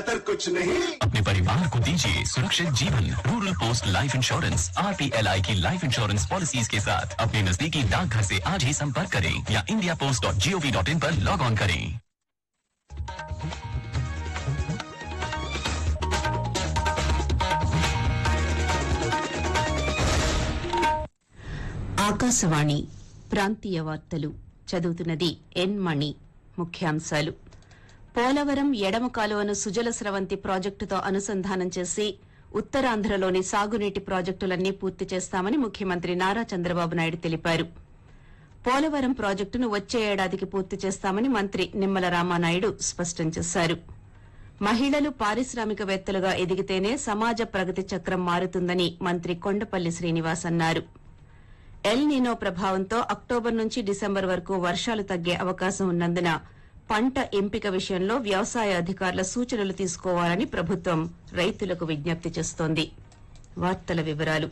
बेहतर कुछ नहीं अपने परिवार को दीजिए सुरक्षित जीवन रूरल पोस्ट लाइफ इंश्योरेंस आर की लाइफ इंश्योरेंस पॉलिसीज के साथ अपने नजदीकी डाकघर से आज ही संपर्क करें या India post dot G O V dot in पर लॉग ऑन करें ఆకాశవాణి ప్రాంతీయ వార్తలు చదువుతున్నది ఎన్ మణి ముఖ్యాంశాలు పోలవరం ఎడమ కాలువను సుజల స్రవంతి ప్రాజెక్టుతో అనుసంధానం చేసి ఉత్తరాంధ్రలోని సాగునీటి ప్రాజెక్టులన్నీ పూర్తి చేస్తామని ముఖ్యమంత్రి నారా చంద్రబాబు నాయుడు తెలిపారు పోలవరం ప్రాజెక్టును వచ్చే ఏడాదికి పూర్తి చేస్తామని మంత్రి నిమ్మల రామానాయుడు స్పష్టం చేశారు మహిళలు పారిశ్రామికవేత్తలుగా ఎదిగితేనే సమాజ ప్రగతి చక్రం మారుతుందని మంత్రి కొండపల్లి శ్రీనివాస్ అన్నారు ఎల్ నీనో ప్రభావంతో అక్టోబర్ నుంచి డిసెంబర్ వరకు వర్షాలు తగ్గే అవకాశం ఉన్నందున పంట ఎంపిక విషయంలో వ్యవసాయ అధికారుల సూచనలు తీసుకోవాలని ప్రభుత్వం రైతులకు విజ్ఞప్తి చేస్తోంది వార్తల వివరాలు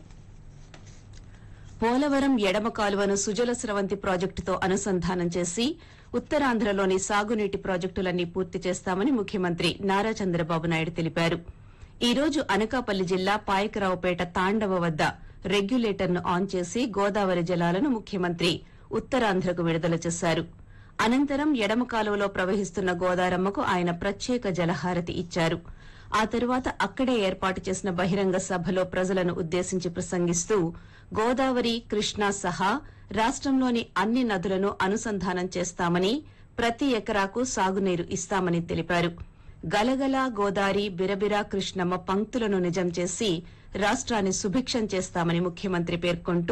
పోలవరం ఎడమ కాలువను సుజల స్రవంతి ప్రాజెక్టుతో అనుసంధానం చేసి ఉత్తరాంధ్రలోని సాగునీటి ప్రాజెక్టులన్నీ పూర్తి చేస్తామని ముఖ్యమంత్రి నారా చంద్రబాబు నాయుడు తెలిపారు ఈ రోజు అనకాపల్లి జిల్లా పాయకరావుపేట తాండవ వద్ద రెగ్యులేటర్ను ఆన్ చేసి గోదావరి జలాలను ముఖ్యమంత్రి ఉత్తరాంధ్రకు విడుదల చేశారు అనంతరం ఎడమ కాలువలో ప్రవహిస్తున్న గోదారమ్మకు ఆయన ప్రత్యేక జలహారతి ఇచ్చారు ఆ తరువాత అక్కడే ఏర్పాటు చేసిన బహిరంగ సభలో ప్రజలను ఉద్దేశించి ప్రసంగిస్తూ గోదావరి కృష్ణా సహా రాష్టంలోని అన్ని నదులను అనుసంధానం చేస్తామని ప్రతి ఎకరాకు సాగునీరు ఇస్తామని తెలిపారు గలగల గోదారి బిరబిరా కృష్ణమ్మ పంక్తులను నిజం చేసి రాష్ట్రాన్ని సుభిక్షం చేస్తామని ముఖ్యమంత్రి పేర్కొంటూ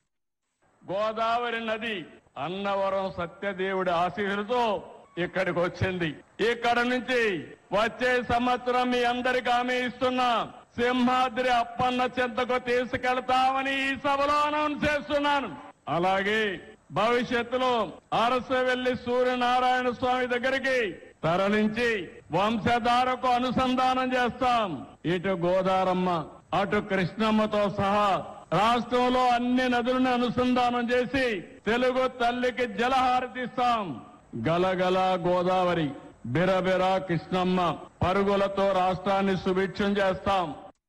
గోదావరి నది అన్నవరం సత్యదేవుడి ఆశీస్సులతో ఇక్కడికి వచ్చింది ఇక్కడ నుంచి వచ్చే సంవత్సరం మీ అందరికి హామీ ఇస్తున్నా సింహాద్రి అప్పన్న చింతకు తీసుకెళ్తామని ఈ సభలో అనౌన్స్ చేస్తున్నాను అలాగే భవిష్యత్తులో అరసవెల్లి సూర్యనారాయణ స్వామి దగ్గరికి తరలించి వంశధారకు అనుసంధానం చేస్తాం ఇటు గోదారమ్మ అటు కృష్ణమ్మతో సహా రాష్ట్రంలో అన్ని నదులను అనుసంధానం చేసి తెలుగు తల్లికి జలహారతిస్తాం గలగల గోదావరి బిరబిర కృష్ణమ్మ పరుగులతో రాష్ట్రాన్ని సుభిక్షం చేస్తాం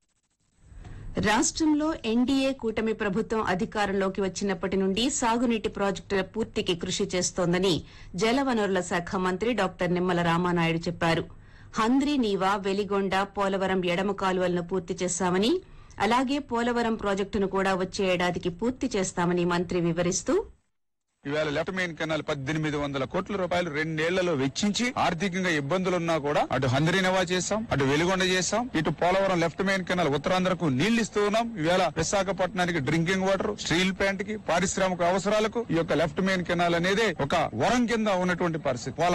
రాష్ట్రంలో ఎన్డీఏ కూటమి ప్రభుత్వం అధికారంలోకి వచ్చినప్పటి నుండి సాగునీటి ప్రాజెక్టుల పూర్తికి కృషి చేస్తోందని జలవనరుల శాఖ మంత్రి డాక్టర్ నిమ్మల రామానాయుడు చెప్పారు హంద్రి నీవా వెలిగొండ పోలవరం ఎడమ కాలువలను పూర్తి చేశామని అలాగే పోలవరం ప్రాజెక్టును కూడా వచ్చే ఏడాదికి పూర్తి చేస్తామని మంత్రి వివరిస్తూ ఇవాళ లెఫ్ట్ మెయిన్ కెనాల్ పద్దెనిమిది వందల కోట్ల రూపాయలు రెండేళ్లలో వెచ్చించి ఆర్థికంగా ఇబ్బందులున్నా కూడా అటు హంద్రీనవా చేశాం అటు వెలుగొండ చేశాం ఇటు పోలవరం లెఫ్ట్ మెయిన్ కెనాల్ ఉత్తరాంధ్రకు నీళ్లు ఇస్తూ ఉన్నాం ఇవాళ విశాఖపట్నానికి డ్రింకింగ్ వాటర్ స్టీల్ ప్లాంట్ కి పారిశ్రామిక అవసరాలకు ఈ యొక్క లెఫ్ట్ మెయిన్ కెనాల్ అనేది ఒక వరం కింద ఉన్నటువంటి పరిస్థితి